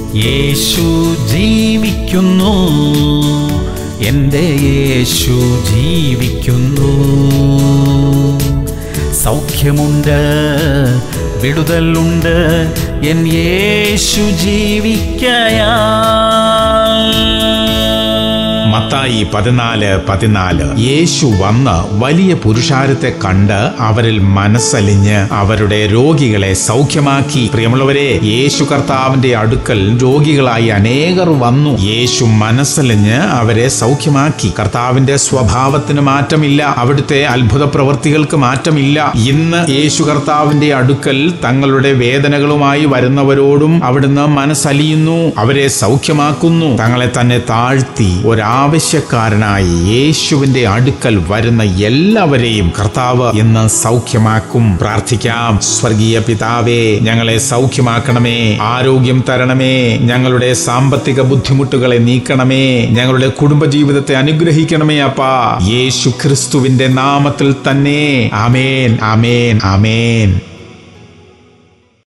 യേശു ജീവിക്കുന്നു എൻ്റെ യേശു ജീവിക്കുന്നു സൗഖ്യമുണ്ട് വിടുതലുണ്ട് എൻ യേശു ജീവിക്കയാ മത്തായി പതിനാല് പതിനാല് യേശു വന്ന് വലിയ പുരുഷാരത്തെ കണ്ട് അവരിൽ മനസ്സലിഞ്ഞ് അവരുടെ രോഗികളെ സൗഖ്യമാക്കി പ്രിയമുള്ളവരെ യേശു കർത്താവിന്റെ അടുക്കൽ രോഗികളായി അനേകർ വന്നു യേശു മനസ്സലിഞ്ഞ് അവരെ സൗഖ്യമാക്കി കർത്താവിന്റെ സ്വഭാവത്തിന് മാറ്റമില്ല അവിടുത്തെ അത്ഭുത പ്രവൃത്തികൾക്ക് മാറ്റമില്ല ഇന്ന് യേശു കർത്താവിന്റെ അടുക്കൽ തങ്ങളുടെ വേദനകളുമായി വരുന്നവരോടും അവിടുന്ന് മനസ്സലിയുന്നു അവരെ സൗഖ്യമാക്കുന്നു തങ്ങളെ തന്നെ താഴ്ത്തി ഒരാവശ്യക്കാരനായി യേശുവിന്റെ അടുക്കൽ വരുന്ന എല്ലാവരെയും കർത്താവ് ഇന്ന് സൗഖ്യമാക്കും പ്രാർത്ഥിക്കാം സ്വർഗീയ പിതാവേ ഞങ്ങളെ സൗഖ്യമാക്കണമേ ആരോഗ്യം തരണമേ ഞങ്ങളുടെ സാമ്പത്തിക ബുദ്ധിമുട്ടുകളെ നീക്കണമേ ഞങ്ങളുടെ കുടുംബജീവിതത്തെ അനുഗ്രഹിക്കണമേ അപ്പാ യേശു ക്രിസ്തുവിന്റെ നാമത്തിൽ തന്നെ ആമേൻ ആമേൻ ആമേൻ